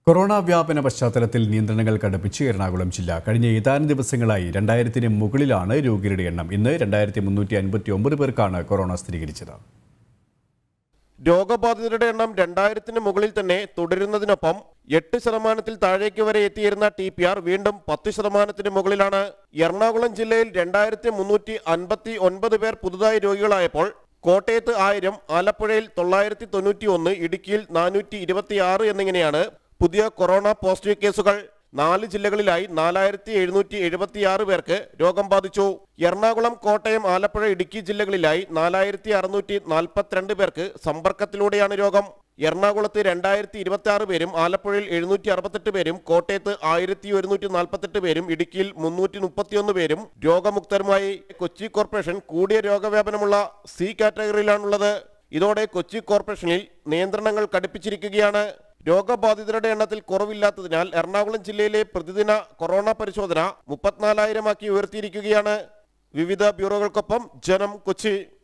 corona വ്യാപന പശ്ചാത്തലത്തിൽ നിയന്ത്രണങ്ങൾ കടുപ്പിച്ച് എറണാകുളം ജില്ല കഴിഞ്ഞ ഏതാനും ദിവസങ്ങളായി രണ്ടായിരത്തിന് മുകളിലാണ് രോഗികളുടെ എണ്ണം ഇന്ന് രണ്ടായിരത്തി മുന്നൂറ്റി അൻപത്തി ഒമ്പത് പേർക്കാണ് കൊറോണ സ്ഥിരീകരിച്ചത് രോഗബാധിതരുടെ എണ്ണം രണ്ടായിരത്തിന് മുകളിൽ തന്നെ തുടരുന്നതിനൊപ്പം എട്ട് ശതമാനത്തിൽ താഴേക്ക് വരെ എത്തിയിരുന്ന ടി പി ആർ വീണ്ടും പത്ത് ശതമാനത്തിന് മുകളിലാണ് എറണാകുളം ജില്ലയിൽ രണ്ടായിരത്തി മുന്നൂറ്റി അൻപത്തി ഒൻപത് പേർ പുതുതായി രോഗികളായപ്പോൾ കോട്ടയത്ത് ആയിരം ആലപ്പുഴയിൽ തൊള്ളായിരത്തി തൊണ്ണൂറ്റി ഒന്ന് ഇടുക്കിയിൽ നാനൂറ്റി ഇരുപത്തി ആറ് എന്നിങ്ങനെയാണ് പുതിയ കൊറോണ പോസിറ്റീവ് കേസുകൾ നാല് ജില്ലകളിലായി നാലായിരത്തി എഴുന്നൂറ്റി എഴുപത്തിയാറ് പേർക്ക് രോഗം ബാധിച്ചു എറണാകുളം കോട്ടയം ആലപ്പുഴ ഇടുക്കി ജില്ലകളിലായി നാലായിരത്തി അറുന്നൂറ്റി നാൽപ്പത്തിരണ്ട് പേർക്ക് സമ്പർക്കത്തിലൂടെയാണ് രോഗം എറണാകുളത്ത് രണ്ടായിരത്തി ഇരുപത്തി ആറ് പേരും ആലപ്പുഴയിൽ എഴുന്നൂറ്റി അറുപത്തെട്ട് പേരും കോട്ടയത്ത് ആയിരത്തി ഒരുന്നൂറ്റി നാൽപ്പത്തെട്ട് പേരും ഇടുക്കിയിൽ മുന്നൂറ്റി മുപ്പത്തിയൊന്ന് പേരും രോഗമുക്തരുമായി കൊച്ചി കോർപ്പറേഷൻ കൂടിയ രോഗവ്യാപനമുള്ള സി കാറ്റഗറിയിലാണുള്ളത് ഇതോടെ കൊച്ചി കോർപ്പറേഷനിൽ നിയന്ത്രണങ്ങൾ കടുപ്പിച്ചിരിക്കുകയാണ് രോഗബാധിതരുടെ എണ്ണത്തിൽ കുറവില്ലാത്തതിനാൽ എറണാകുളം ജില്ലയിലെ പ്രതിദിന കൊറോണ പരിശോധന മുപ്പത്തിനാലായിരമാക്കി ഉയർത്തിയിരിക്കുകയാണ് വിവിധ ബ്യൂറോകൾക്കൊപ്പം ജനം കൊച്ചി